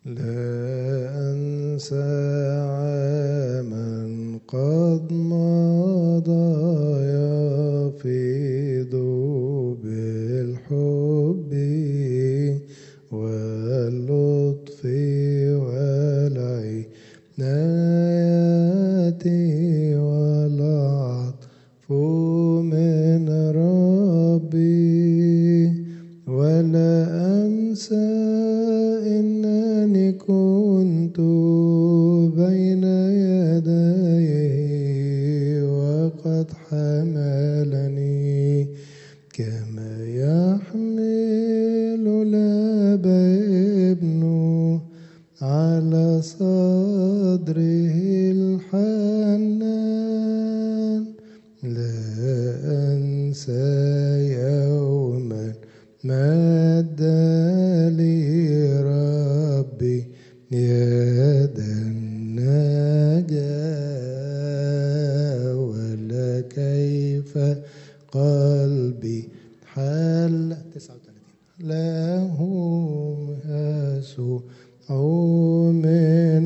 لا أنسى عاما قد مضى يفيض بالحب واللطف والعناية والعطف من ربي ولا أنسى إنني كنت بين يديه وقد حملني كما يحمل لاب ابنه على صدره الحنان لا أنسى يوما مد لي ربي يد النجاة ولا كيف قلبي حل 39 له يسوع من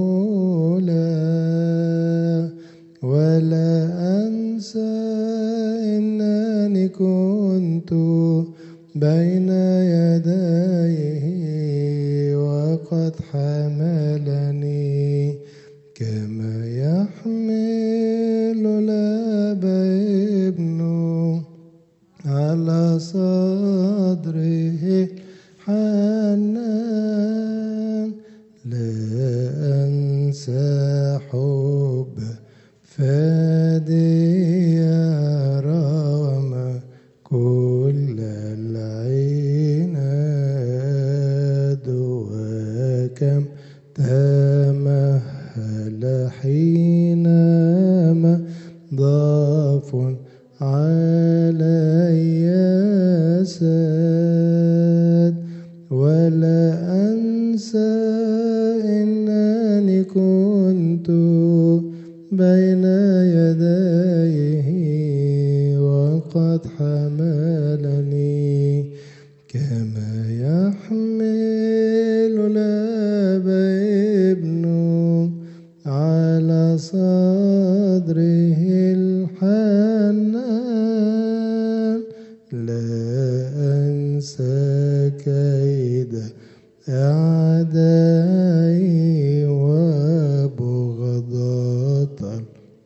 علا ولا أنسى إنني كنت بين يديه وقد حملني كما يحمل لاب ابنه على صدره حنان لا أنسى حب فادي رام كل العناد وكم تمهل حينما ضاف علي ساد ولا أنسى إنني كنت بين يديه وقد حملني كما يحمل لاب ابنه على صدره الحنان لا أنسى كيد أعدائي وبغضة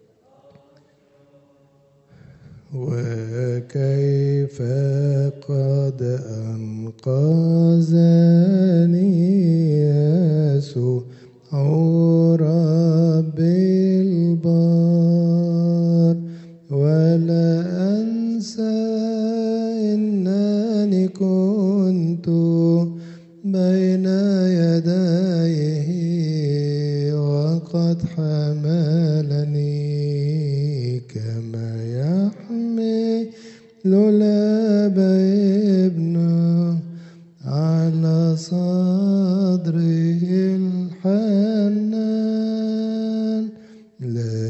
وكيف قد أنقذني يسوع ربي البار ولا أنسى إنني كنت بين يديه وقد حملني كما يحمل لاب ابنه على صدره الحنان لا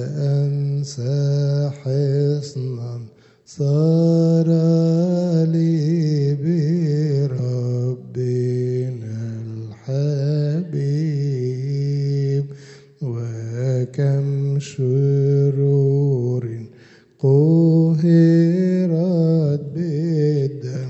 أنسى حصنا صار لي بربنا الحبيب وكم شرور قهرت بالدم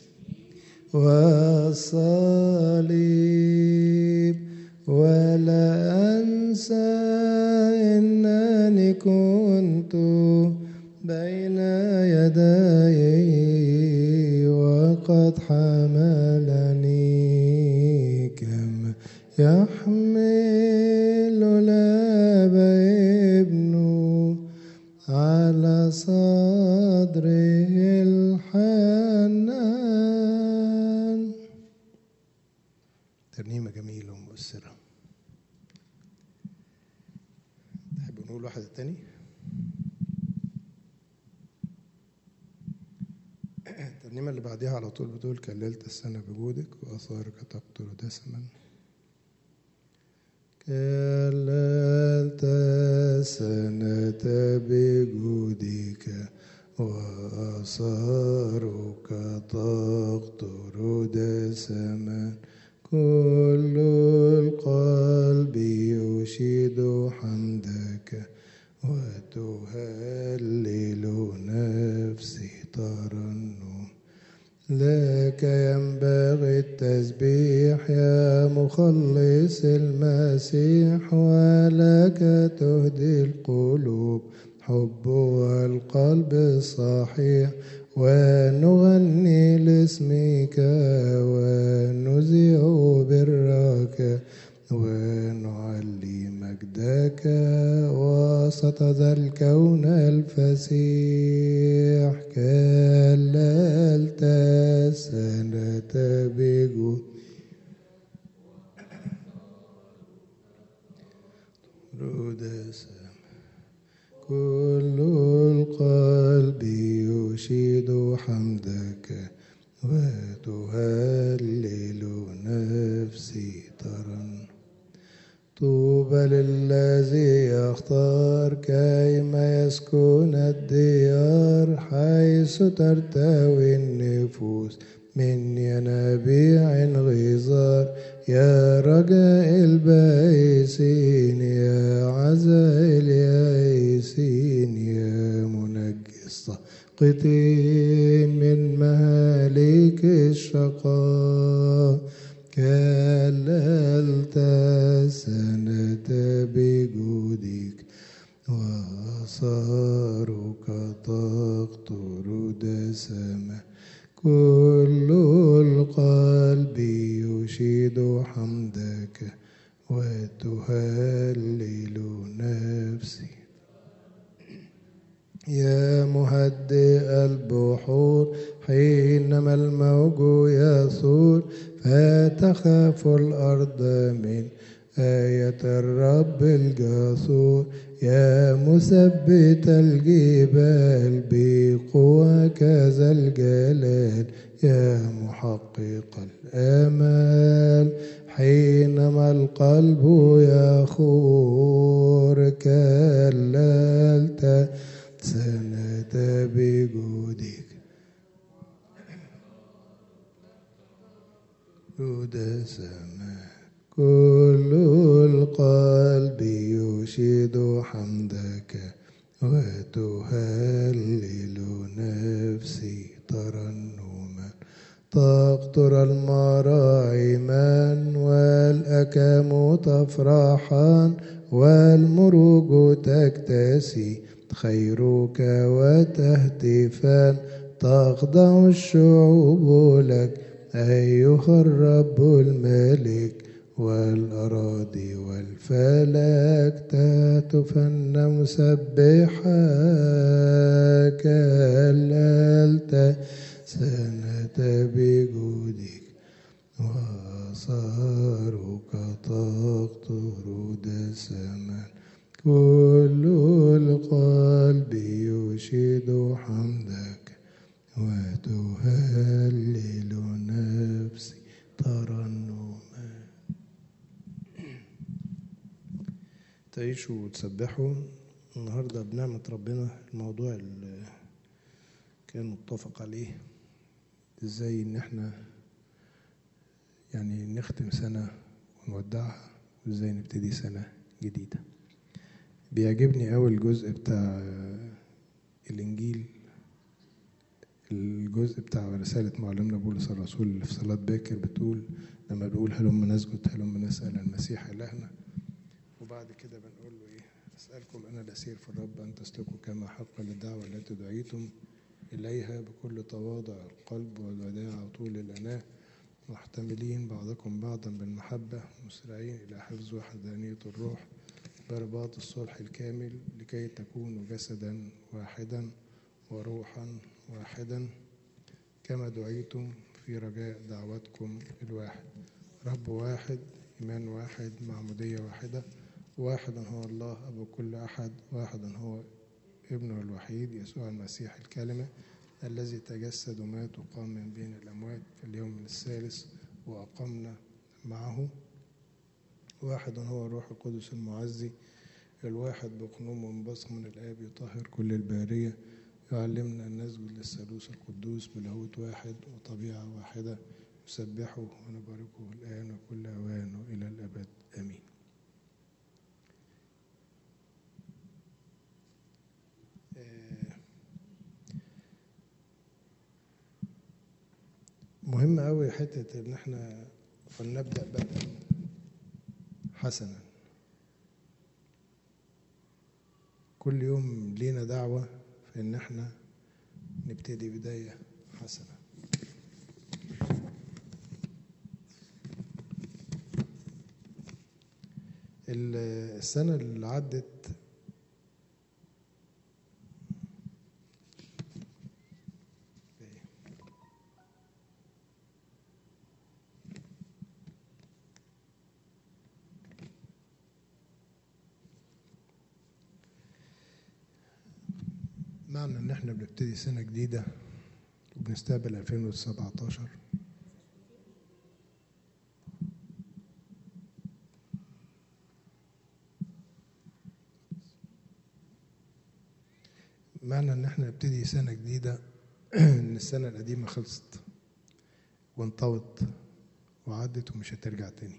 والصليب ولا أنسى إنني كنت بين يديه وقد حملني كما يحمل لاب ابنه على صدره الحنان ترنيمة جميلة ومؤثرة تحبوا نقول واحدة تاني الترنيمة اللي بعديها على طول بتقول كللت السنة بجودك وآثارك تقتل دسما كللت السنة بجودك وآثارك تقطر دسما كل القلب يشيد حمدك وتهلل نفسي ترنم لك ينبغي التسبيح يا مخلص المسيح ولك تهدي القلوب حب والقلب الصحيح ونغني لاسمك ونذيع برك ونعلي مجدك وسط ذا الكون الفسيح كللت السنة بجود رود السماء كل القلب يشيد حمدك وتهلل نفسي ترن طوبى للذي يختار كيما يسكن الديار حيث ترتوي النفوس من ينابيع غزار يا رجاء البائسين يا عزاء اليائسين يا منجي الساقطين من مهالك الشقاء كللت السنة بجودك وآثارك تقطر دسما كل القلب يشيد حمدك وتهلل نفسي يا مهدئ البحور حينما الموج يثور فتخاف الأرض من آية الرب الجسور يا مثبت الجبال بقوة ذا الجلال يا محقق الآمال حينما القلب يخور كللت سنة بجودك جود السماء كل القلب يشيد حمدك وتهلل نفسي ترنما تقطر المراعي والأكام تفرحان والمروج تكتسي خيرك وتهتفان تخضع الشعوب لك أيها الرب الملك والأراضي والفلك تهتفن مسبحا كللت سنة بجودك وآثارك تقطر دسما كل القلب يشيد حمدك وتهلل نفسي ترنما تعيشوا وتسبحوا النهاردة بنعمة ربنا الموضوع اللي كان متفق عليه ازاي ان احنا يعني نختم سنة ونودعها وازاي نبتدي سنة جديدة بيعجبني أوي الجزء بتاع الإنجيل الجزء بتاع رسالة معلمنا بولس الرسول اللي في صلاة باكر بتقول لما بيقول هلم نسجد هلم نسأل المسيح إلهنا وبعد كده بنقول له إيه أسألكم أنا الأسير في الرب أن تسلكوا كما حق للدعوة التي دعيتم إليها بكل تواضع القلب والوداع وطول الأناة محتملين بعضكم بعضا بالمحبة مسرعين إلى حفظ وحدانية الروح برباط الصلح الكامل لكي تكونوا جسدا واحدا وروحا واحدا كما دعيتم في رجاء دعوتكم الواحد رب واحد إيمان واحد معمودية واحدة واحدا هو الله أبو كل أحد واحدا هو ابنه الوحيد يسوع المسيح الكلمة الذي تجسد ومات وقام من بين الأموات في اليوم الثالث وأقمنا معه واحد هو الروح القدس المعزي الواحد بقنوم وانبثق من الآب يطهر كل البارية يعلمنا أن نسجد للثالوث القدوس بلاهوت واحد وطبيعة واحدة نسبحه ونباركه الآن وكل أوان وإلى الأبد آمين مهم قوي حتة إن إحنا فلنبدأ بدءا حسنا كل يوم لينا دعوة في إن إحنا نبتدي بداية حسنة السنة اللي عدت معنى ان احنا بنبتدي سنة جديدة وبنستقبل 2017 معنى ان احنا نبتدي سنة جديدة ان السنة القديمة خلصت وانطوت وعدت ومش هترجع تاني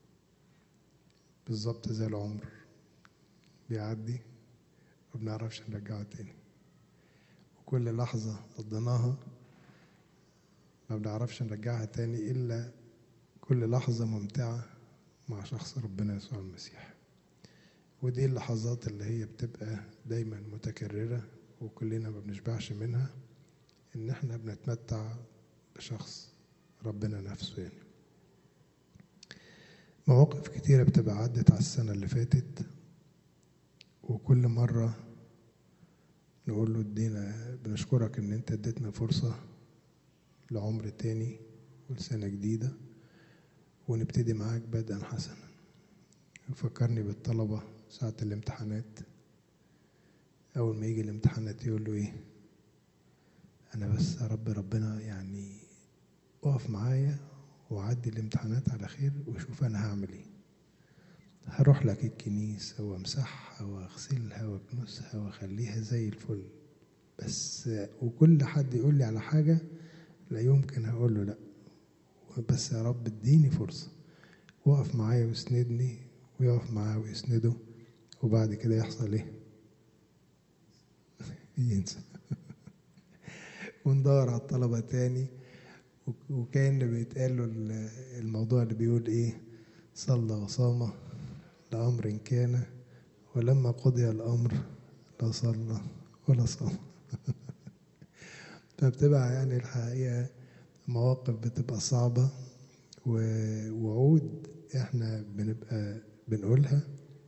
بالظبط زي العمر بيعدي وبنعرفش نرجعه تاني وكل لحظة قضيناها ما بنعرفش نرجعها تاني إلا كل لحظة ممتعة مع شخص ربنا يسوع المسيح ودي اللحظات اللي هي بتبقى دايما متكررة وكلنا ما بنشبعش منها إن احنا بنتمتع بشخص ربنا نفسه يعني مواقف كتيرة بتبقى عدت على السنة اللي فاتت وكل مرة نقول له ادينا بنشكرك ان انت اديتنا فرصة لعمر تاني ولسنة جديدة ونبتدي معاك بدءا حسنا فكرني بالطلبة ساعة الامتحانات أول ما يجي الامتحانات يقول له إيه أنا بس يا رب ربنا يعني اقف معايا وعدي الامتحانات على خير وشوف أنا هعمل إيه هروح لك الكنيسة وامسحها واغسلها واكنسها واخليها زي الفل بس وكل حد يقول لي على حاجة لا يمكن هقول له لا بس يا رب اديني فرصة وقف معايا واسندني ويقف معاه ويسنده وبعد كده يحصل ايه ينسى وندور على الطلبة تاني وكان بيتقال له الموضوع اللي بيقول ايه صلى وصام لأمر كان ولما قضي الأمر لا صلى ولا صام فبتبقى يعني الحقيقة مواقف بتبقى صعبة ووعود احنا بنبقى بنقولها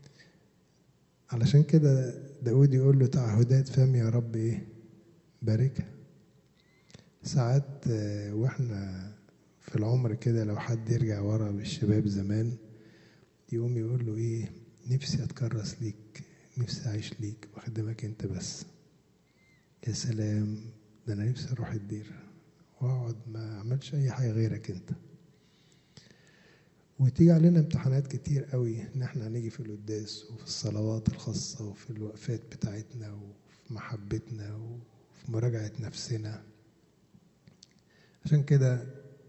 علشان كده داود يقول له تعهدات فم يا رب ايه باركها ساعات واحنا في العمر كده لو حد يرجع ورا بالشباب زمان يقوم يقول له ايه نفسي اتكرس ليك نفسي اعيش ليك واخدمك انت بس يا سلام ده انا نفسي اروح الدير واقعد ما اعملش اي حاجه غيرك انت وتيجي علينا امتحانات كتير قوي ان احنا هنيجي في القداس وفي الصلوات الخاصة وفي الوقفات بتاعتنا وفي محبتنا وفي مراجعة نفسنا عشان كده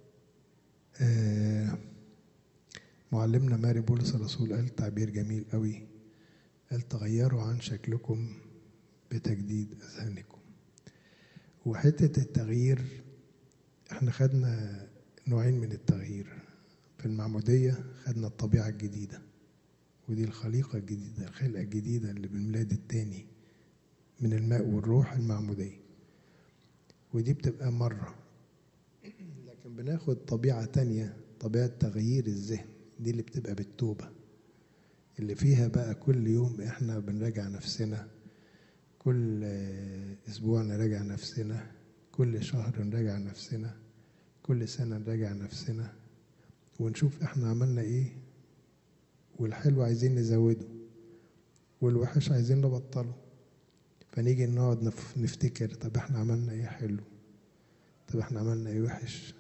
آه معلمنا ماري بولس الرسول قال تعبير جميل قوي قال تغيروا عن شكلكم بتجديد أذهانكم وحتة التغيير احنا خدنا نوعين من التغيير في المعمودية خدنا الطبيعة الجديدة ودي الخليقة الجديدة الخلقة الجديدة اللي بالميلاد التاني من الماء والروح المعمودية ودي بتبقى مرة لكن بناخد طبيعة تانية طبيعة تغيير الذهن دي اللي بتبقى بالتوبة اللي فيها بقى كل يوم احنا بنراجع نفسنا كل اسبوع نراجع نفسنا كل شهر نراجع نفسنا كل سنة نراجع نفسنا ونشوف احنا عملنا ايه والحلو عايزين نزوده والوحش عايزين نبطله فنيجي نقعد نفتكر طب احنا عملنا ايه حلو طب احنا عملنا ايه وحش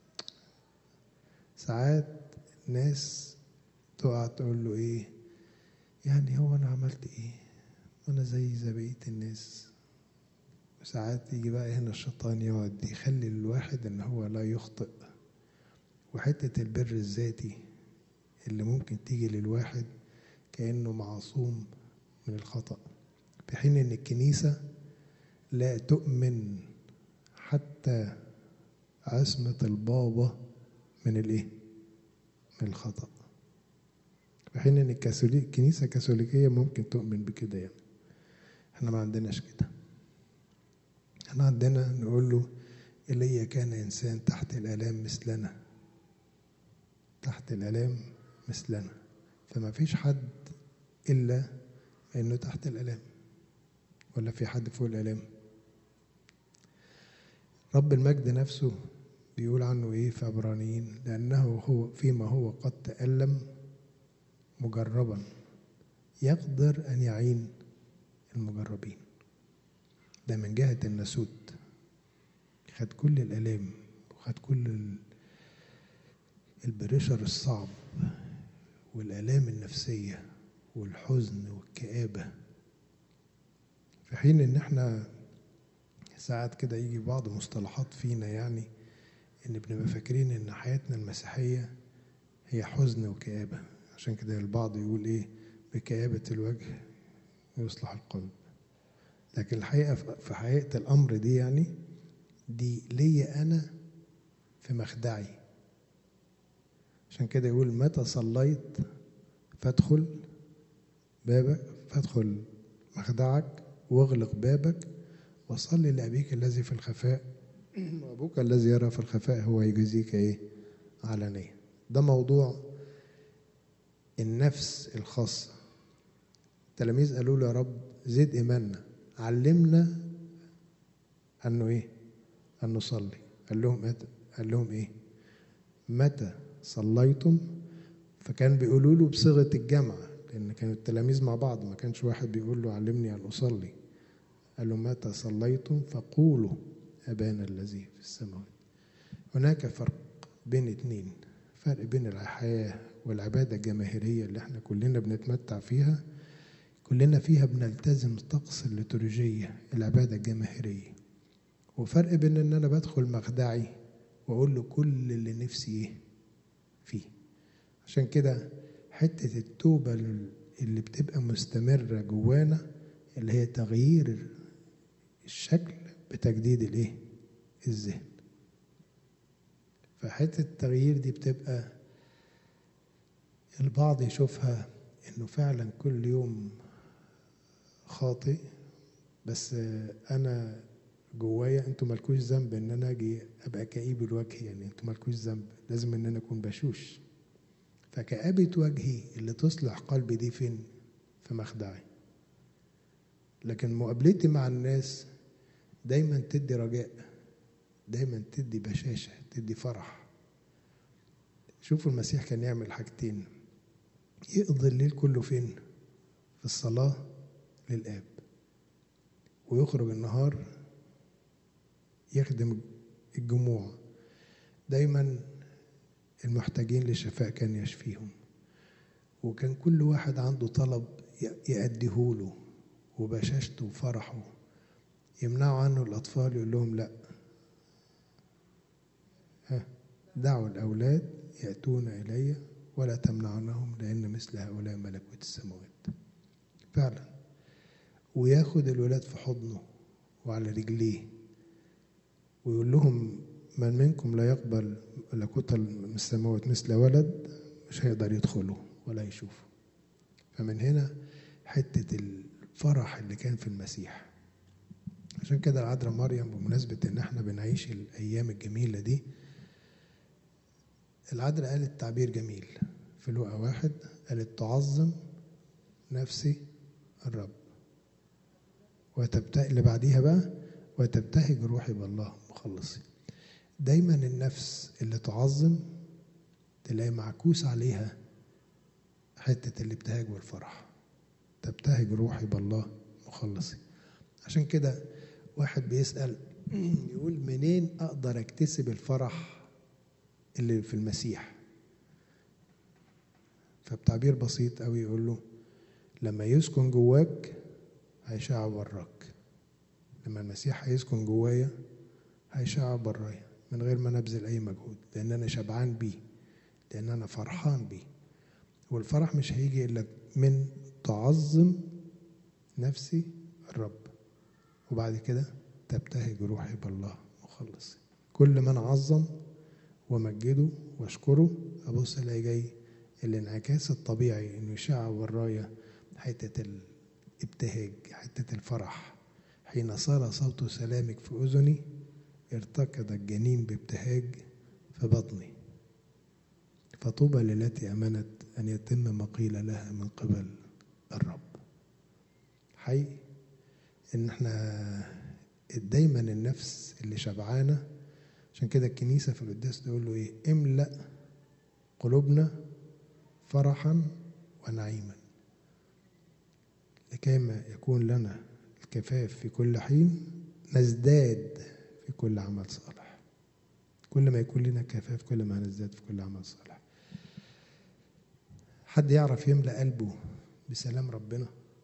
ساعات ناس تقع تقول له ايه يعني هو انا عملت ايه انا زي زي بقيه الناس ساعات يجي بقى هنا الشيطان يقعد يخلي الواحد ان هو لا يخطئ وحتة البر الذاتي اللي ممكن تيجي للواحد كأنه معصوم من الخطأ في حين إن الكنيسة لا تؤمن حتى عصمة البابا من الإيه؟ من الخطأ في حين إن الكاثوليك الكنيسة الكاثوليكية ممكن تؤمن بكده يعني احنا ما عندناش كده احنا عندنا نقول له إلي كان إنسان تحت الآلام مثلنا تحت الآلام مثلنا فما فيش حد إلا إنه تحت الآلام ولا في حد فوق الآلام رب المجد نفسه بيقول عنه إيه في عبرانيين لأنه هو فيما هو قد تألم مجربا يقدر أن يعين المجربين ده من جهة الناسوت خد كل الآلام وخد كل البريشر الصعب والآلام النفسية والحزن والكآبة في حين إن إحنا ساعات كده يجي بعض مصطلحات فينا يعني إن بنبقى فاكرين إن حياتنا المسيحية هي حزن وكآبة عشان كده البعض يقول إيه بكآبة الوجه يصلح القلب لكن الحقيقة في حقيقة الأمر دي يعني دي ليا أنا في مخدعي عشان كده يقول متى صليت فادخل بابك فادخل مخدعك واغلق بابك وصلي لأبيك الذي في الخفاء وأبوك الذي يرى في الخفاء هو يجزيك إيه علنيا ده موضوع النفس الخاصة التلاميذ قالوا له يا رب زد إيماننا علمنا أنه إيه أن نصلي قال لهم إيه قال لهم إيه متى صليتم فكان بيقولوا له بصيغة الجمع لأن كانوا التلاميذ مع بعض ما كانش واحد بيقول له علمني أن أصلي قال له متى صليتم فقولوا أبانا الذي في السماوات هناك فرق بين اتنين فرق بين الحياة والعبادة الجماهيرية اللي احنا كلنا بنتمتع فيها كلنا فيها بنلتزم طقس الليتورجية العبادة الجماهيرية وفرق بين ان انا بدخل مخدعي واقول له كل اللي نفسي ايه فيه عشان كده حتة التوبة اللي بتبقى مستمرة جوانا اللي هي تغيير الشكل بتجديد الايه الذهن فحتة التغيير دي بتبقى البعض يشوفها انه فعلا كل يوم خاطئ بس انا جوايا انتوا مالكوش ذنب ان انا اجي ابقى كئيب الوجه يعني انتوا مالكوش ذنب لازم ان انا اكون بشوش فكآبة وجهي اللي تصلح قلبي دي فين في مخدعي لكن مقابلتي مع الناس دايما تدي رجاء دايما تدي بشاشة تدي فرح شوفوا المسيح كان يعمل حاجتين يقضي الليل كله فين في الصلاة للآب ويخرج النهار يخدم الجموع دايما المحتاجين للشفاء كان يشفيهم وكان كل واحد عنده طلب يأديهوله وبشاشته وفرحه يمنعوا عنه الأطفال يقول لهم لا ها دعوا الأولاد يأتون إلي ولا تمنعنهم لأن مثل هؤلاء ملكوت السماوات فعلا وياخد الولاد في حضنه وعلى رجليه ويقول لهم من منكم لا يقبل ملكوت السماوات مثل ولد مش هيقدر يدخله ولا يشوفه فمن هنا حتة الفرح اللي كان في المسيح عشان كده العذراء مريم بمناسبة إن إحنا بنعيش الأيام الجميلة دي العذراء قالت تعبير جميل في لوقا واحد قالت تعظم نفسي الرب وتبتهج اللي بعديها بقى وتبتهج روحي بالله مخلصي دايما النفس اللي تعظم تلاقي معكوس عليها حتة الابتهاج والفرح تبتهج روحي بالله مخلصي عشان كده واحد بيسأل يقول منين أقدر أكتسب الفرح اللي في المسيح فبتعبير بسيط قوي يقول له لما يسكن جواك هيشع براك لما المسيح هيسكن جوايا هيشع برايا من غير ما نبذل اي مجهود لان انا شبعان بيه لان انا فرحان بيه والفرح مش هيجي الا من تعظم نفسي الرب وبعد كده تبتهج روحي بالله مخلص كل من عظم ومجده واشكره ابص الاقي جاي الانعكاس الطبيعي انه يشع ورايا حته الابتهاج حته الفرح حين صار صوت سلامك في اذني ارتكض الجنين بابتهاج في بطني فطوبى للتي امنت ان يتم ما قيل لها من قبل الرب حي ان احنا دايما النفس اللي شبعانه عشان كده الكنيسه في القداس تقول له ايه املا قلوبنا فرحا ونعيما لكيما يكون لنا الكفاف في كل حين نزداد في كل عمل صالح كل ما يكون لنا كفاف كل ما هنزداد في كل عمل صالح حد يعرف يملأ قلبه بسلام ربنا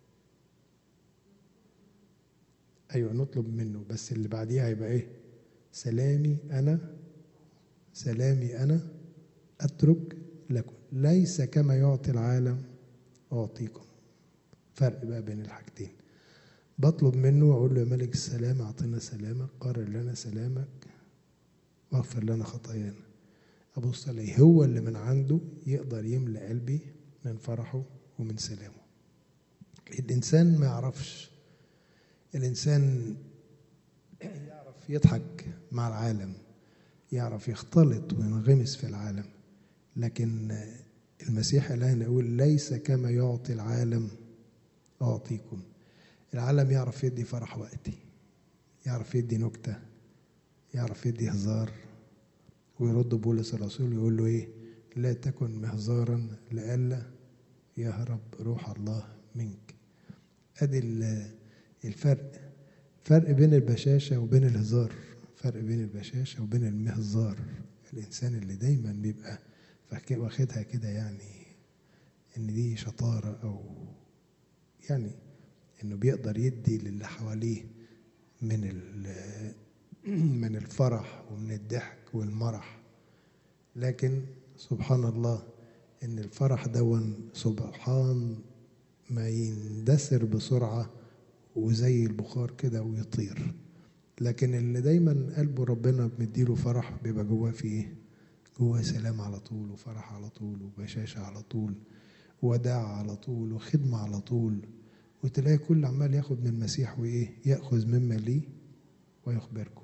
ايوه نطلب منه بس اللي بعديها هيبقى ايه سلامي انا سلامي انا اترك لكم ليس كما يعطي العالم اعطيكم فرق بقى بين الحاجتين بطلب منه واقول له يا ملك السلام اعطنا سلامك قرر لنا سلامك واغفر لنا خطايانا ابص عليه هو اللي من عنده يقدر يملأ قلبي من فرحه ومن سلامه الانسان ما يعرفش الانسان يعرف يضحك مع العالم يعرف يختلط وينغمس في العالم لكن المسيح الان يقول ليس كما يعطي العالم اعطيكم العالم يعرف يدي فرح وقتي يعرف يدي نكته يعرف يدي هزار ويرد بولس الرسول يقول له ايه لا تكن مهزارا لئلا يهرب روح الله منك ادي الفرق فرق بين البشاشة وبين الهزار فرق بين البشاشة وبين المهزار الإنسان اللي دايما بيبقى واخدها كده يعني إن دي شطارة أو يعني إنه بيقدر يدي للي حواليه من من الفرح ومن الضحك والمرح لكن سبحان الله إن الفرح دون سبحان ما يندثر بسرعة وزي البخار كده ويطير لكن اللي دايما قلبه ربنا مديله فرح بيبقى جواه فيه ايه؟ جواه سلام على طول وفرح على طول وبشاشة على طول وداع على طول وخدمة على طول وتلاقي كل عمال ياخد من المسيح وايه ياخذ مما ليه ويخبركم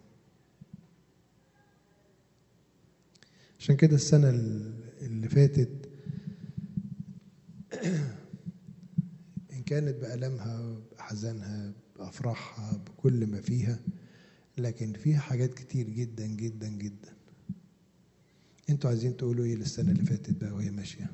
عشان كده السنة اللي فاتت إن كانت بألمها بأحزانها بأفراحها بكل ما فيها لكن فيها حاجات كتير جدا جدا جدا انتوا عايزين تقولوا ايه للسنة اللي فاتت بقى وهي ماشية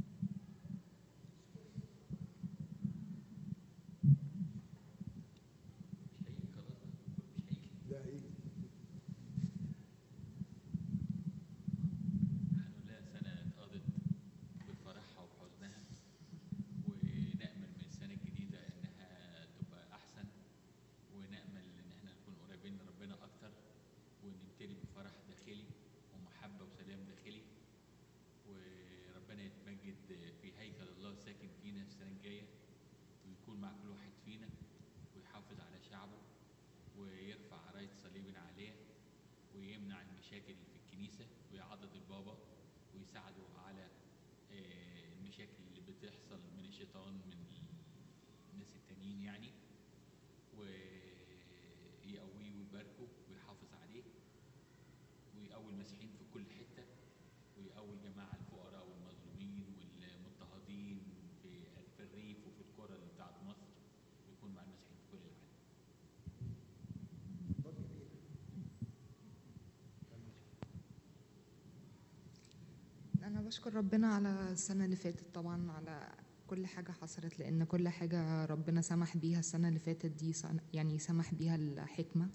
أنا بشكر ربنا على السنة اللي فاتت طبعا على كل حاجة حصلت لأن كل حاجة ربنا سمح بيها السنة اللي فاتت دي يعني سمح بيها الحكمة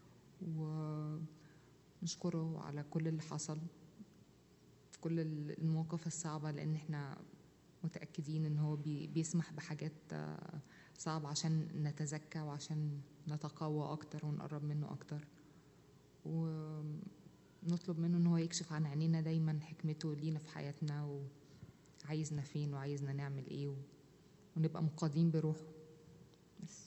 ونشكره على كل اللي حصل في كل المواقف الصعبة لأن احنا متأكدين إن هو بيسمح بحاجات صعبة عشان نتزكى وعشان نتقوى أكتر ونقرب منه أكتر و نطلب منه ان هو يكشف عن عينينا دايما حكمته لينا في حياتنا وعايزنا فين وعايزنا نعمل ايه و... ونبقى مقادين بروحه بس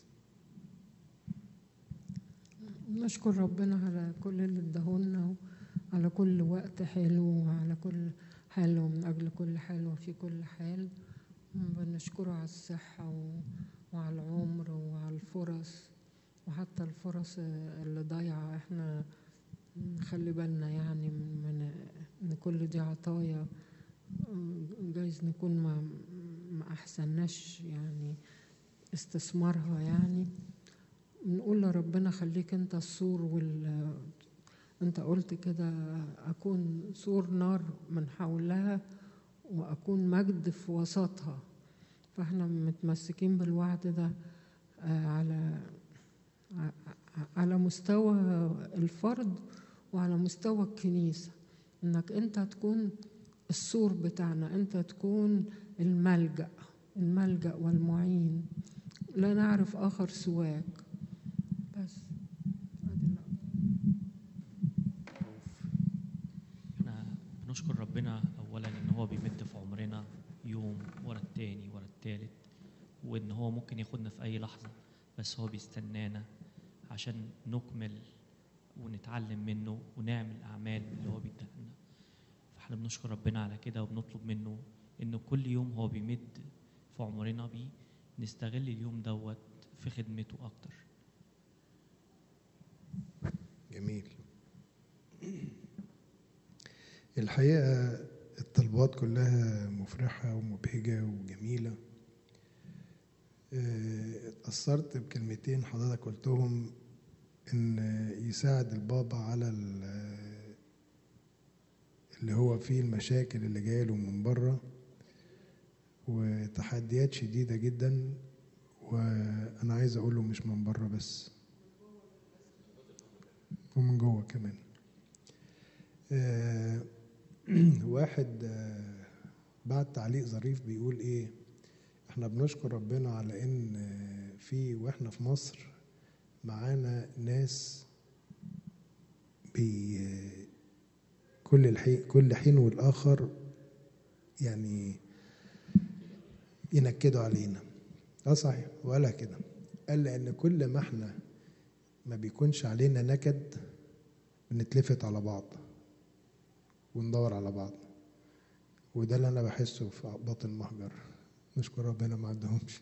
نشكر ربنا على كل اللي اداهولنا على كل وقت حلو وعلى كل حال ومن أجل كل حال وفي كل حال بنشكره على الصحة و- وعلى العمر وعلى الفرص وحتى الفرص اللي ضايعة احنا نخلي بالنا يعني من ان كل دي عطايا جايز نكون ما ما احسناش يعني استثمارها يعني نقول لربنا خليك انت السور وال انت قلت كده اكون سور نار من حولها واكون مجد في وسطها فاحنا متمسكين بالوعد ده آه، على ع- على مستوى الفرد وعلى مستوى الكنيسة انك انت تكون السور بتاعنا انت تكون الملجأ الملجأ والمعين لا نعرف آخر سواك بس أدي الأمر. احنا بنشكر ربنا اولا ان هو بيمد في عمرنا يوم ورا التاني ورا التالت وان هو ممكن ياخدنا في اي لحظه بس هو بيستنانا عشان نكمل ونتعلم منه ونعمل اعمال اللي هو بيديها لنا فاحنا بنشكر ربنا على كده وبنطلب منه انه كل يوم هو بيمد في عمرنا بيه نستغل اليوم دوت في خدمته اكتر جميل الحقيقة الطلبات كلها مفرحة ومبهجة وجميلة آه، اتأثرت بكلمتين حضرتك قلتهم إن يساعد البابا على ال- اللي هو فيه المشاكل اللي جاية له من بره وتحديات شديدة جدا وأنا عايز أقوله مش من بره بس ومن جوه كمان آه، واحد آه، بعت تعليق ظريف بيقول ايه احنا بنشكر ربنا على ان آه، في واحنا في مصر معانا ناس بي آه، كل الحين كل حين والاخر يعني ينكدوا علينا اه صحيح ولا كده قال لان كل ما احنا ما بيكونش علينا نكد بنتلفت على بعض وندور على بعض وده اللي انا بحسه في باطن المهجر نشكر ربنا ما عندهمش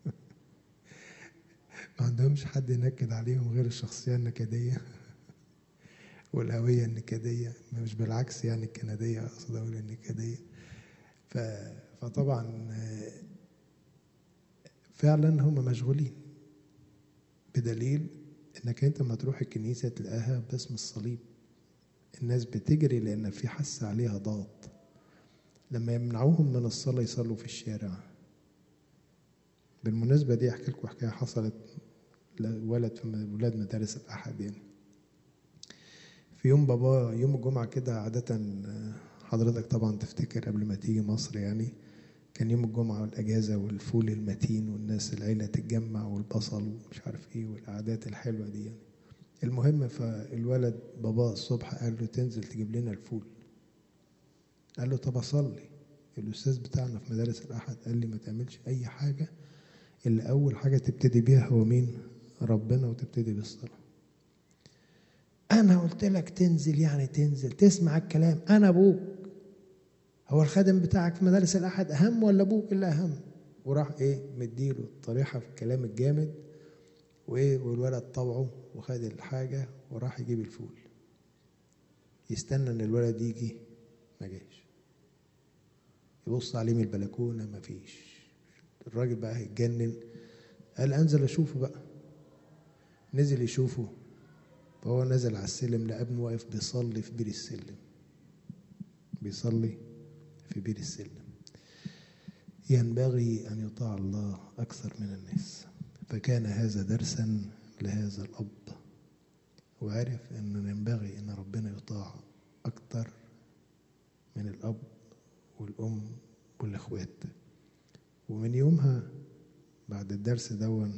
ما عندهمش حد ينكد عليهم غير الشخصيه النكديه والهويه النكديه مش بالعكس يعني الكنديه اقصد اقول النكديه ف... فطبعا آه، فعلا هم مشغولين بدليل انك انت ما تروح الكنيسه تلاقيها باسم الصليب الناس بتجري لان في حس عليها ضغط لما يمنعوهم من الصلاه يصلوا في الشارع بالمناسبه دي احكي لكم حكايه حصلت لولد في ولاد مدارس الاحد يعني في يوم بابا يوم الجمعه كده عاده آه، حضرتك طبعا تفتكر قبل ما تيجي مصر يعني كان يوم الجمعة والأجازة والفول المتين والناس العيلة تتجمع والبصل ومش عارف إيه والقعدات الحلوة دي يعني المهم فالولد بابا الصبح قال له تنزل تجيب لنا الفول قال له طب أصلي الأستاذ بتاعنا في مدارس الأحد قال لي ما تعملش أي حاجة إلا أول حاجة تبتدي بيها هو مين؟ ربنا وتبتدي بالصلاة أنا قلت لك تنزل يعني تنزل تسمع الكلام أنا أبوك هو الخادم بتاعك في مدارس الأحد أهم ولا أبوك اللي أهم؟ وراح إيه مديله الطريحة في الكلام الجامد وإيه والولد طوعه وخد الحاجة وراح يجيب الفول يستنى إن الولد يجي ما جاش يبص عليه من البلكونة ما فيش الراجل بقى هيتجنن قال أنزل أشوفه بقى نزل يشوفه فهو نزل على السلم لقى ابنه واقف بيصلي في بير السلم بيصلي في بير السلم ينبغي أن يطاع الله أكثر من الناس فكان هذا درسا لهذا الأب وعرف أنه ينبغي أن ربنا يطاع أكثر من الأب والأم والإخوات ومن يومها بعد الدرس دون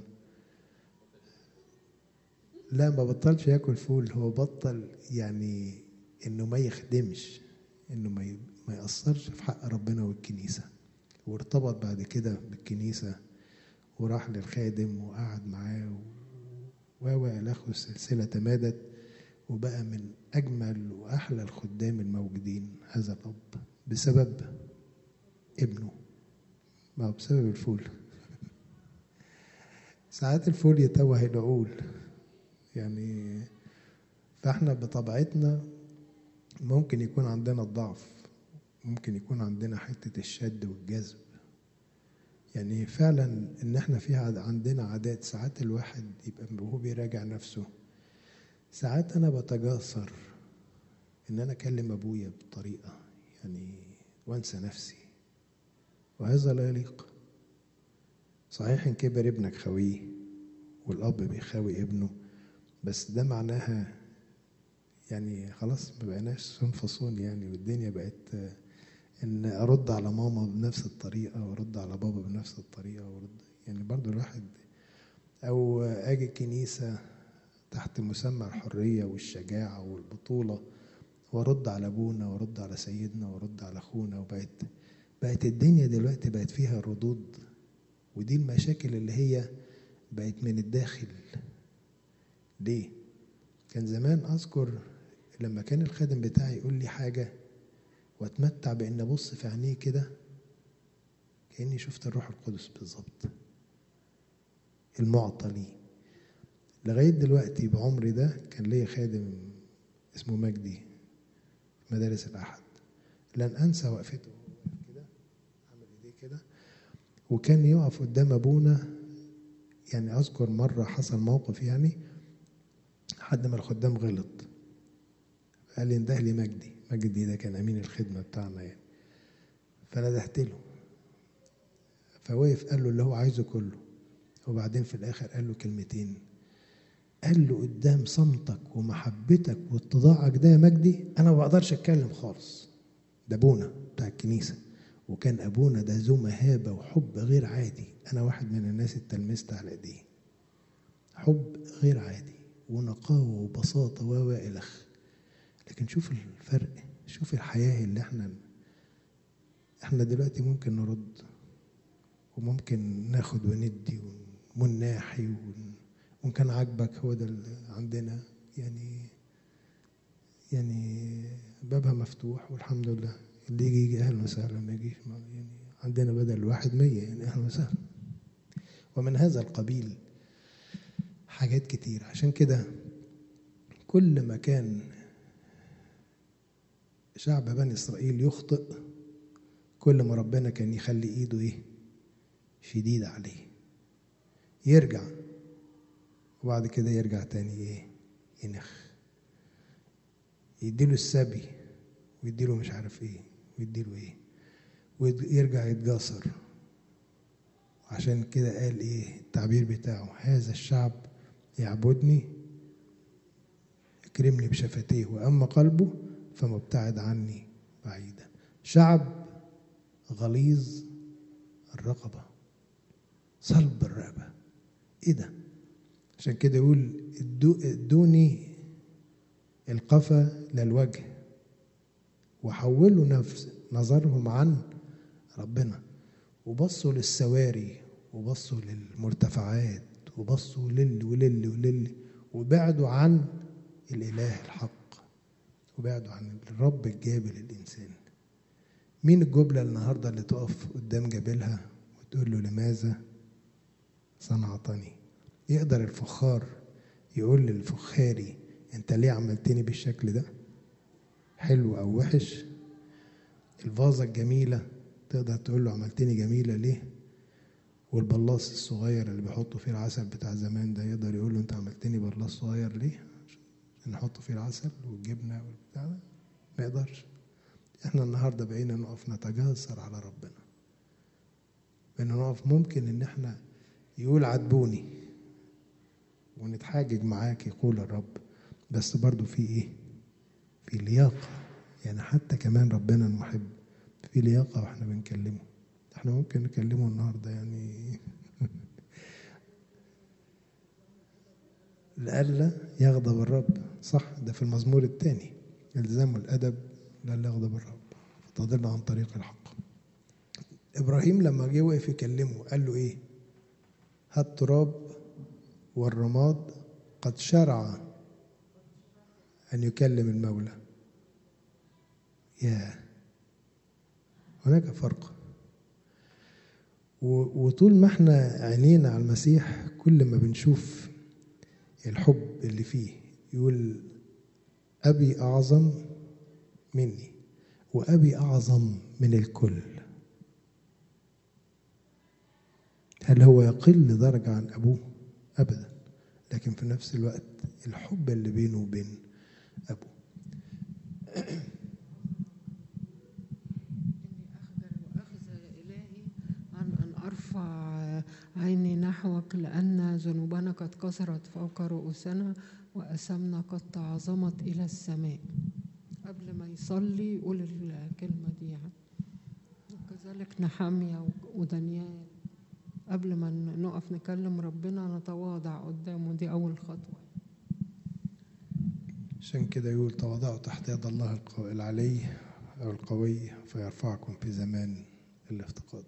لا ما بطلش ياكل فول هو بطل يعني انه ما يخدمش انه ما ي- ما يأثرش في حق ربنا والكنيسة وارتبط بعد كده بالكنيسة وراح للخادم وقعد معاه و و إلى آخره السلسلة تمادت وبقى من أجمل وأحلى الخدام الموجودين هذا الأب بسبب ابنه ما هو بسبب الفول ساعات الفول يتوه العقول يعني فاحنا بطبيعتنا ممكن يكون عندنا الضعف ممكن يكون عندنا حتة الشد والجذب يعني فعلا ان احنا فيها عندنا عادات ساعات الواحد يبقى وهو بيراجع نفسه ساعات انا بتجاسر ان انا اكلم ابويا بطريقه يعني وانسى نفسي وهذا لا يليق صحيح ان كبر ابنك خويه والاب بيخاوي ابنه بس ده معناها يعني خلاص ما بقيناش صون فصون يعني والدنيا بقت آه، ان ارد على ماما بنفس الطريقه وارد على بابا بنفس الطريقه وارد يعني برضو الواحد او اجي الكنيسه تحت مسمى الحريه والشجاعه والبطوله وارد على ابونا وارد على سيدنا وارد على اخونا وبقت بقت الدنيا دلوقتي بقت فيها ردود ودي المشاكل اللي هي بقت من الداخل ليه كان زمان اذكر لما كان الخادم بتاعي يقول لي حاجه واتمتع بان ابص في عينيه كده كاني شفت الروح القدس بالظبط المعطى ليه لغايه دلوقتي بعمري ده كان ليا خادم اسمه مجدي في مدارس الاحد لن انسى وقفته وهو واقف كده عامل ايديه كده وكان يقف قدام ابونا يعني اذكر مره حصل موقف يعني حد من الخدام غلط قال لي انده لي مجدي مجدي ده كان امين الخدمه بتاعنا يعني فندهت له فوقف قال له اللي هو عايزه كله وبعدين في الاخر قال له كلمتين قال له قدام صمتك ومحبتك واتضاعك ده يا مجدي انا ما بقدرش اتكلم خالص ده ابونا بتاع الكنيسه وكان ابونا ده ذو مهابه وحب غير عادي انا واحد من الناس اتلمست على ايديه حب غير عادي ونقاوه وبساطه و الخ لكن شوف الفرق شوف الحياه اللي احنا احنا دلوقتي ممكن نرد وممكن ناخد وندي ونناحي ون- وان كان عاجبك هو ده اللي عندنا يعني يعني بابها مفتوح والحمد لله اللي يجي يجي اهلا وسهلا ما يجيش ما- يعني عندنا بدل الواحد مية يعني اهلا وسهلا ومن هذا القبيل حاجات كتير عشان كده كل ما كان شعب بني اسرائيل يخطئ كل ما ربنا كان يخلي ايده ايه شديدة عليه يرجع وبعد كده يرجع تاني ايه ينخ يديله السبي ويديله مش عارف ايه ويديله ايه ويرجع يتجاسر عشان كده قال ايه التعبير بتاعه هذا الشعب يعبدني اكرمني بشفتيه واما قلبه فمبتعد عني بعيدا شعب غليظ الرقبه صلب الرقبه ايه ده عشان كده يقول ادو- ادوني القفا للوجه وحولوا نفس نظرهم عن ربنا وبصوا للسواري وبصوا للمرتفعات وبصوا لل ولل ولل وبعدوا عن الإله الحق وبعدوا عن الرب الجابل الإنسان مين الجبلة النهاردة اللي تقف قدام جبلها وتقول له لماذا صنعتني يقدر الفخار يقول للفخاري انت ليه عملتني بالشكل ده حلو او وحش الفازة الجميلة تقدر تقول له عملتني جميلة ليه والبلاص الصغير اللي بيحطوا فيه العسل بتاع زمان ده يقدر يقول له انت عملتني بلاص صغير ليه عشان نحط فيه العسل والجبنة والبتاع ده ما يقدرش احنا النهاردة بقينا نقف نتجاسر على ربنا بقينا نقف ممكن ان احنا يقول عاتبوني ونتحاجج معاك يقول الرب بس برضو في ايه في لياقة يعني حتى كمان ربنا المحب في لياقة واحنا بنكلمه احنا ممكن نكلمه النهارده يعني لئلا يغضب الرب صح ده في المزمور الثاني الزام الأدب لا يغضب الرب فتضل عن طريق الحق إبراهيم لما جه وقف يكلمه قال له إيه هات تراب والرماد قد شرع أن يكلم المولى يا هناك فرق و- وطول ما احنا عينينا على المسيح كل ما بنشوف الحب اللي فيه يقول أبي أعظم مني وأبي أعظم من الكل هل هو يقل درجة عن أبوه؟ أبدا لكن في نفس الوقت الحب اللي بينه وبين أبوه إني أخجل وأخزى إلهي عن أن أرفع عيني نحوك لأن ذنوبنا قد كثرت فوق رؤوسنا وأثمنا قد تعظمت إلى السماء قبل ما يصلي يقول الكلمة دي يعني وكذلك نحامية ودانيال قبل ما نقف نكلم ربنا نتواضع قدامه دي أول خطوة عشان كده يقول تواضعوا تحت يد الله القو- العلي أو القوي فيرفعكم في زمان الافتقاد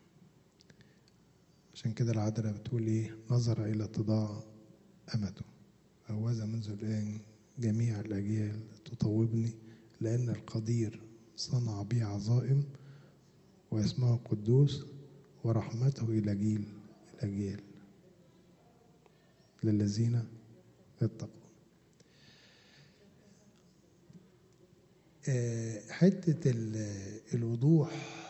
عشان كده العذراء بتقول ايه نظر إلى اتضاع أمته أوذ منذ الآن جميع الأجيال تطوبني لأن القدير صنع بي عظائم واسمه قدوس ورحمته إلى جيل الأجيال للذين اتقوا آه، حتة ال- الوضوح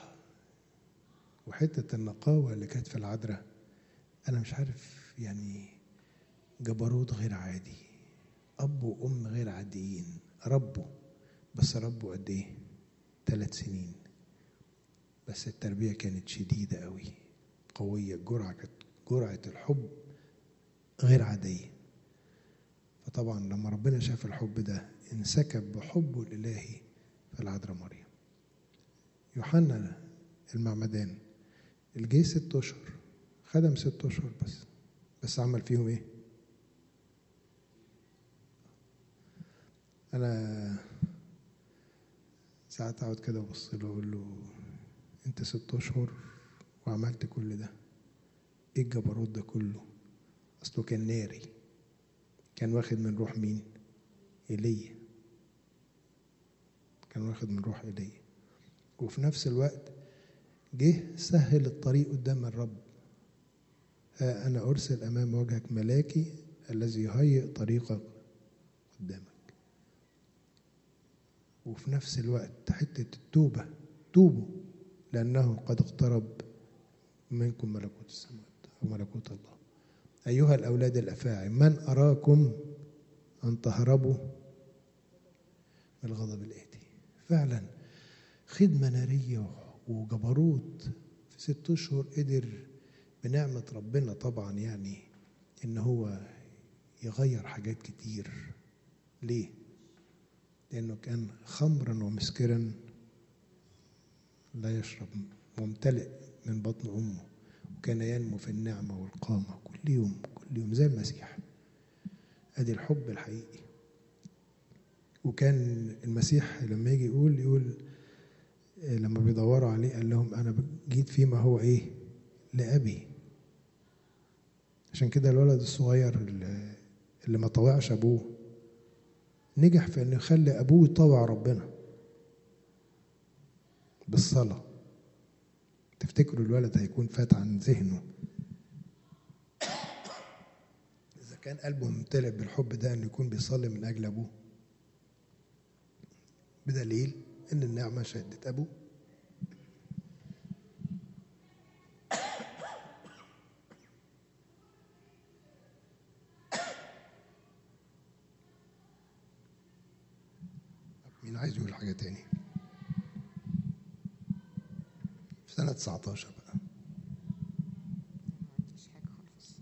وحتة النقاوة اللي كانت في العذراء أنا مش عارف يعني جبروت غير عادي أب وأم غير عاديين ربوا بس ربوا قد إيه؟ ثلاث سنين بس التربية كانت شديدة قوي قوية الجرعة كانت جرعة الحب غير عادية فطبعا لما ربنا شاف الحب ده انسكب بحبه الإلهي في العذراء مريم يوحنا المعمدان الجي ست أشهر خدم ست أشهر بس بس عمل فيهم إيه؟ أنا ساعات أقعد كده أبص له أقول له أنت ست أشهر وعملت كل ده إيه الجبروت ده كله؟ أصله كان ناري كان واخد من روح مين؟ ايليا كان واخد من روح ايليا وفي نفس الوقت جه سهل الطريق قدام الرب ها انا ارسل امام وجهك ملاكي الذي يهيئ طريقك قدامك وفي نفس الوقت حته التوبه توبوا لانه قد اقترب منكم ملكوت السماوات او ملكوت الله ايها الاولاد الافاعي من اراكم أن تهربوا من الغضب الآتي فعلا خدمة نارية وجبروت في ست أشهر قدر بنعمة ربنا طبعا يعني إن هو يغير حاجات كتير ليه؟ لأنه كان خمرا ومسكرا لا يشرب ممتلئ من بطن أمه وكان ينمو في النعمة والقامة كل يوم كل يوم زي المسيح ادي الحب الحقيقي وكان المسيح لما يجي يقول يقول آه، لما بيدوروا عليه قال لهم انا جيت فيما هو ايه لابي عشان كده الولد الصغير اللي, اللي ما طوعش ابوه نجح في انه يخلي ابوه يطوع ربنا بالصلاه تفتكروا الولد هيكون فات عن ذهنه إذا كان قلبه ممتلئ بالحب ده إنه يكون بيصلي من أجل أبوه بدليل إن النعمة شهدت أبوه مين عايز يقول حاجة تاني؟ في سنة 19 بقى ما عنديش حاجة خالص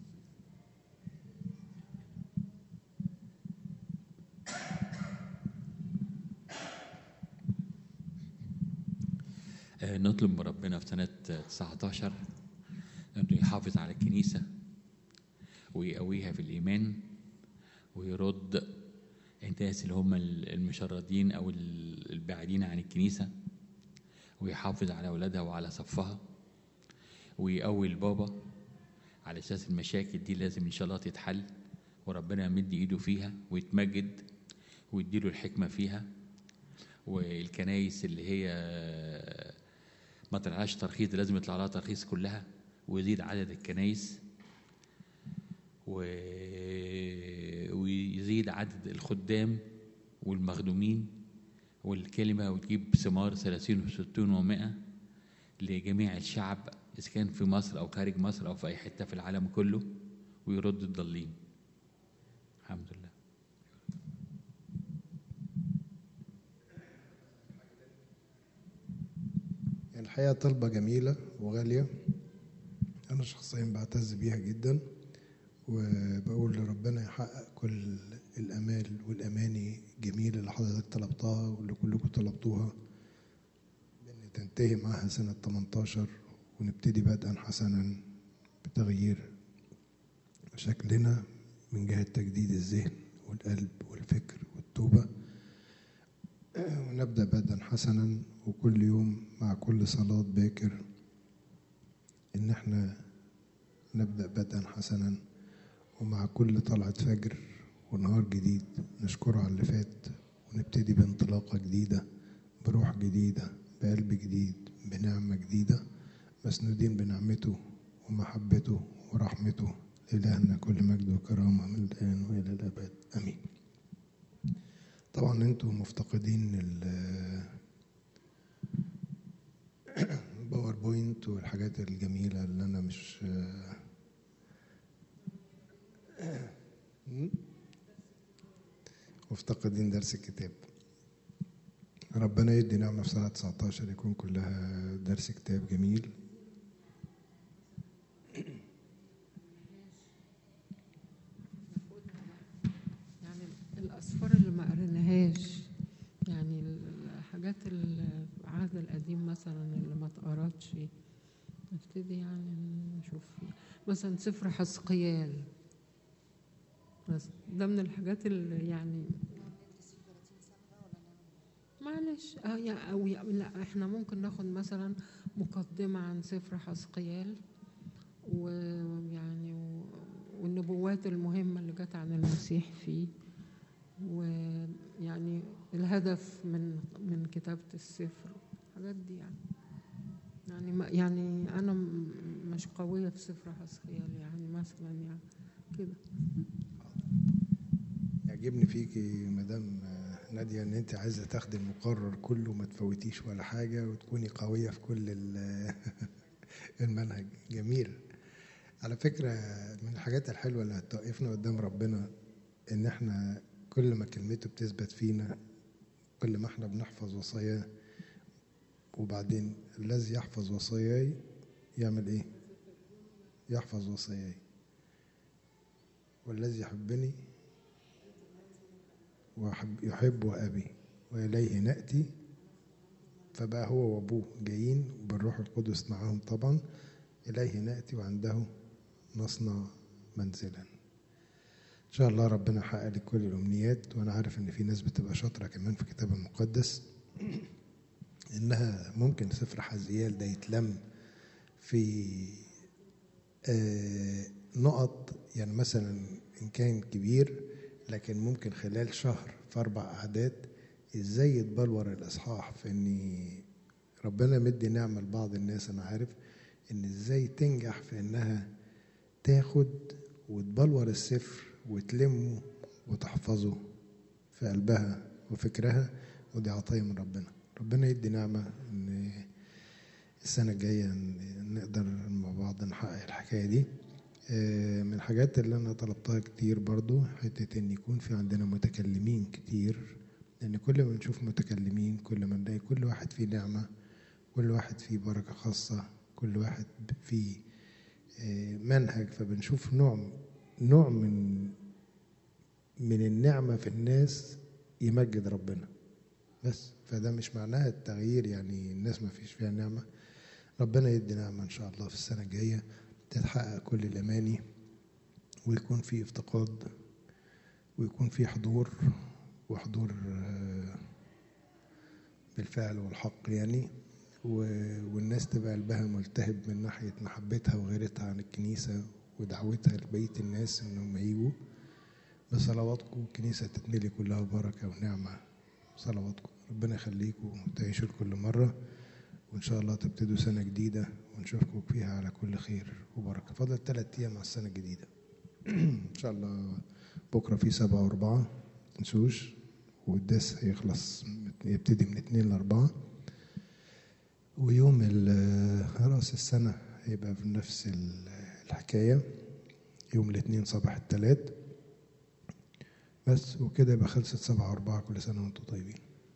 آه، نطلب من ربنا في سنة 19 أنه يحافظ على الكنيسة ويقويها في الإيمان ويرد الناس اللي هم المشردين او ال- البعيدين عن الكنيسه ويحافظ على اولادها وعلى صفها ويقوي البابا على اساس المشاكل دي لازم ان شاء الله تتحل وربنا يمد ايده فيها ويتمجد ويديله الحكمه فيها والكنايس اللي هي ما طلعهاش ترخيص ده لازم يطلع لها ترخيص كلها ويزيد عدد الكنايس و... ويزيد عدد الخدام والمخدومين والكلمة وتجيب ثمار ثلاثين وستون ومائة لجميع الشعب إذا كان في مصر أو خارج مصر أو في أي حتة في العالم كله ويرد الضالين الحمد لله الحقيقة طلبة جميلة وغالية أنا شخصيا بعتز بيها جدا وبقول لربنا يحقق كل الأمال والأماني الجميلة اللي حضرتك طلبتها واللي كلكم طلبتوها بأن تنتهي معاها سنة 18 ونبتدي بدءا حسنا بتغيير شكلنا من جهة تجديد الذهن والقلب والفكر والتوبة ونبدأ بدءا حسنا وكل يوم مع كل صلاة باكر إن احنا نبدأ بدءا حسنا ومع كل طلعة فجر ونهار جديد نشكره على اللي فات ونبتدي بانطلاقة جديدة بروح جديدة بقلب جديد بنعمة جديدة مسنودين بنعمته ومحبته ورحمته لإلهنا كل مجد وكرامة من الآن وإلى الأبد آمين طبعا انتوا مفتقدين ال الباوربوينت والحاجات الجميلة اللي أنا مش مفتقدين درس الكتاب ربنا يدي نعمة في سنة 19 يكون كلها درس كتاب جميل يعني الأسفار اللي ما قريناهاش يعني الحاجات العهد القديم مثلا اللي ما اتقراتش نبتدي يعني نشوف فيها مثلا سفر حسقيال بس ده من الحاجات اللي يعني معلش اه يا او يا لا احنا ممكن ناخد مثلا مقدمة عن سفر حسقيال ويعني و- والنبوات المهمة اللي جت عن المسيح فيه ويعني الهدف من من كتابة السفر الحاجات دي يعني يعني ما يعني أنا م- مش قوية في سفر حسقيال يعني مثلا يعني كده يعجبني فيكي مدام نادية ان انت عايزة تاخدي المقرر كله ما تفوتيش ولا حاجة وتكوني قوية في كل ال- المنهج جميل على فكرة من الحاجات الحلوة اللي هتوقفنا قدام ربنا ان احنا كل ما كلمته بتثبت فينا كل ما احنا بنحفظ وصاياه وبعدين الذي يحفظ وصاياي يعمل ايه يحفظ وصاياي والذي يحبني ويحب يحب أبي وإليه نأتي فبقى هو وأبوه جايين بالروح القدس معاهم طبعا إليه نأتي وعنده نصنع منزلا إن شاء الله ربنا يحقق لك كل الأمنيات وأنا عارف إن في ناس بتبقى شاطرة كمان في الكتاب المقدس إنها ممكن سفر حزيال ده يتلم في آه، نقط يعني مثلا إن كان كبير لكن ممكن خلال شهر في أربع أعداد إزاي يتبلور الإصحاح في إن ربنا مدي نعمة لبعض الناس أنا عارف إن إزاي تنجح في إنها تاخد وتبلور السفر وتلمه وتحفظه في قلبها وفكرها ودي عطية من ربنا ربنا يدي نعمة إن السنة الجاية ن- نقدر مع بعض نحقق الحكاية دي آه، من الحاجات اللي أنا طلبتها كتير برضو حتة إن يكون في عندنا متكلمين كتير لأن كل ما نشوف متكلمين كل ما نلاقي كل واحد فيه نعمة كل واحد فيه بركة خاصة كل واحد فيه آه، منهج فبنشوف نوع نوع من من النعمة في الناس يمجد ربنا بس فده مش معناها التغيير يعني الناس ما فيش فيها نعمة ربنا يدي نعمة إن شاء الله في السنة الجاية تتحقق كل الأماني ويكون في افتقاد ويكون في حضور وحضور آه، بالفعل والحق يعني و- والناس تبقى قلبها ملتهب من ناحية محبتها وغيرتها عن الكنيسة ودعوتها لبقية الناس إنهم يجوا بصلواتكم الكنيسة تتملي كلها بركة ونعمة صلواتكم ربنا يخليكم وتعيشوا لكل مرة وإن شاء الله تبتدوا سنة جديدة ونشوفكم فيها على كل خير وبركة فضل ثلاث أيام على السنة الجديدة إن شاء الله بكرة في سبعة وأربعة تنسوش والدس هيخلص يبتدي من اتنين لأربعة ويوم ال- رأس السنة هيبقى في نفس ال- الحكاية يوم الاثنين صباح الثلاث بس وكده يبقى خلصت سبعة وأربعة كل سنة وأنتم طيبين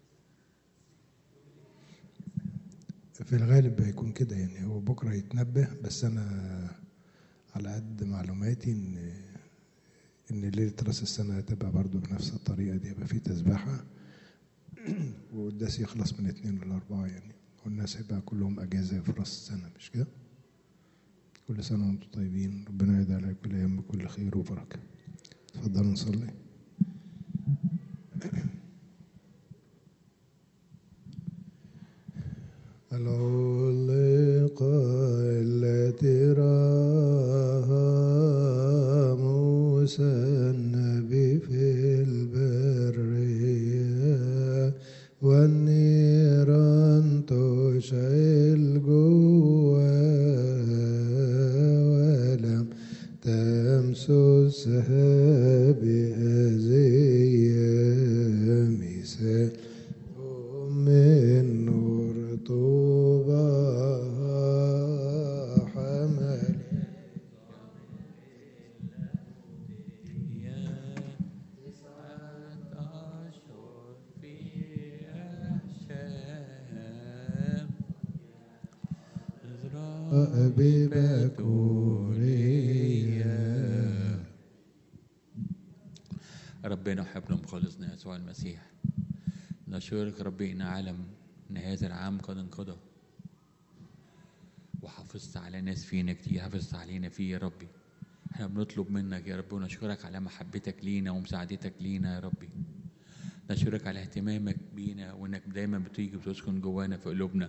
في الغالب هيكون كده يعني هو بكرة يتنبه بس أنا على قد معلوماتي إن إن ليلة رأس السنة هتبقى برضو بنفس الطريقة دي يبقى في تسبحة والقداس يخلص من اتنين لأربعة يعني والناس هيبقى كلهم أجازة في رأس السنة مش كده؟ كل سنة وأنتم طيبين ربنا يدعي على كل أيام بكل خير وبركة اتفضلوا نصلي العلقة التي راها موسى النبي في البرية والنيران تشعل جوا ولم تمسسها بأذية مثال من نور طوبى حمل ببكورية ربنا وحبنا مخلصنا يسوع المسيح نشكرك ربي ان عالم ان هذا العام قد انقضى وحافظت على ناس فينا كتير حافظت علينا فيه يا ربي احنا بنطلب منك يا رب ونشكرك على محبتك لينا ومساعدتك لينا يا ربي نشكرك على اهتمامك بينا وانك دايما بتيجي وتسكن جوانا في قلوبنا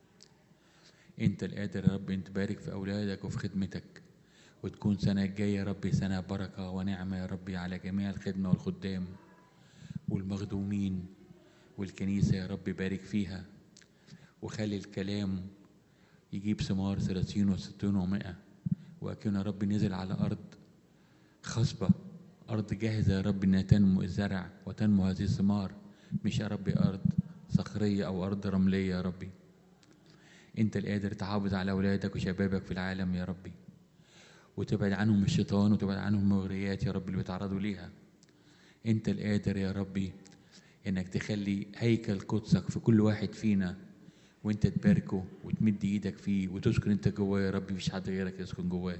انت القادر يا رب انت بارك في اولادك وفي خدمتك وتكون سنة الجاية يا ربي سنة بركة ونعمة يا ربي على جميع الخدمة والخدام والمخدومين والكنيسة يا رب بارك فيها وخلي الكلام يجيب ثمار ثلاثين وستين ومائة وأكون يا رب نزل على أرض خصبة أرض جاهزة يا رب إنها تنمو الزرع وتنمو هذه الثمار مش يا ربي أرض صخرية أو أرض رملية يا ربي أنت القادر تحافظ على أولادك وشبابك في العالم يا ربي وتبعد عنهم الشيطان وتبعد عنهم المغريات يا رب اللي بيتعرضوا ليها انت القادر يا ربي انك تخلي هيكل قدسك في كل واحد فينا وانت تباركه وتمد ايدك فيه وتسكن انت جواه يا رب مفيش حد غيرك يسكن جواه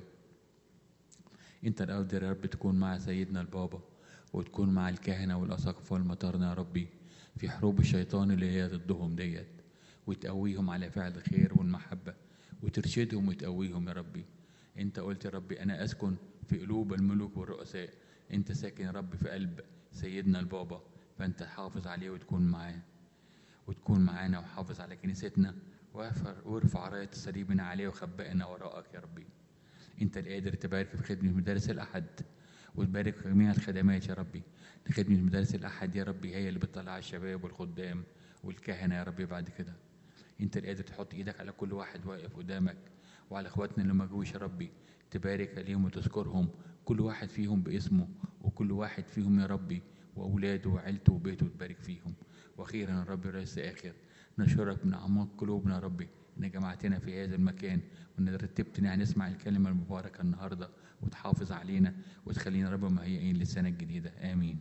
انت القادر يا رب تكون مع سيدنا البابا وتكون مع الكهنة والأساقفة والمطارنة يا ربي في حروب الشيطان اللي هي ضدهم ديت وتقويهم على فعل الخير والمحبة وترشدهم وتقويهم يا ربي انت قلت يا ربي انا اسكن في قلوب الملوك والرؤساء انت ساكن يا رب في قلب سيدنا البابا فانت حافظ عليه وتكون معاه وتكون معانا وحافظ على كنيستنا وافر- وارفع راية الصليب من عليه وخبئنا وراءك يا ربي انت القادر تبارك في خدمة مدارس الأحد وتبارك في جميع الخدمات يا ربي خدمة مدارس الأحد يا ربي هي اللي بتطلع الشباب والخدام والكهنة يا ربي بعد كده انت القادر تحط ايدك على كل واحد واقف قدامك وعلى اخواتنا اللي ما جوش يا ربي تبارك عليهم وتذكرهم كل واحد فيهم باسمه وكل واحد فيهم يا ربي واولاده وعيلته وبيته تبارك فيهم واخيرا يا ربي رئيس اخر نشكرك من اعماق قلوبنا يا ربي ان جمعتنا في هذا المكان وان رتبتنا نسمع الكلمه المباركه النهارده وتحافظ علينا وتخلينا رب مهيئين للسنه الجديده امين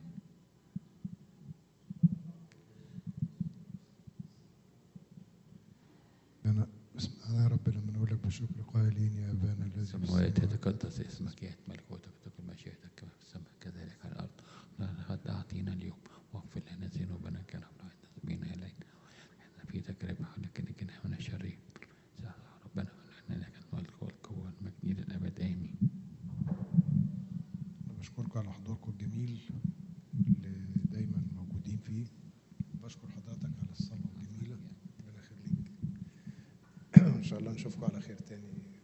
أنا اسمعنا يا رب لما نقول لك بشكر قائلين يا أبانا الذي في السماوات السماوات يتقدس اسمك يأتي ملكوتك تكن مشيئتك كما في السماء كذلك على الأرض قد أعطينا اليوم واغفر لنا ذنوبنا كما نحن بنا إلينا احنا في تجربة ولكن نجنا من الشر ربنا ونحن لك الملك والقوة والمجد إلى الأبد آمين أنا بشكركم على حضوركم الجميل اللي دايما موجودين قاعدين فيه بشكر حضرتك على الصلاه الجميله ربنا يخليك ان شاء الله نشوفكم على خير تاني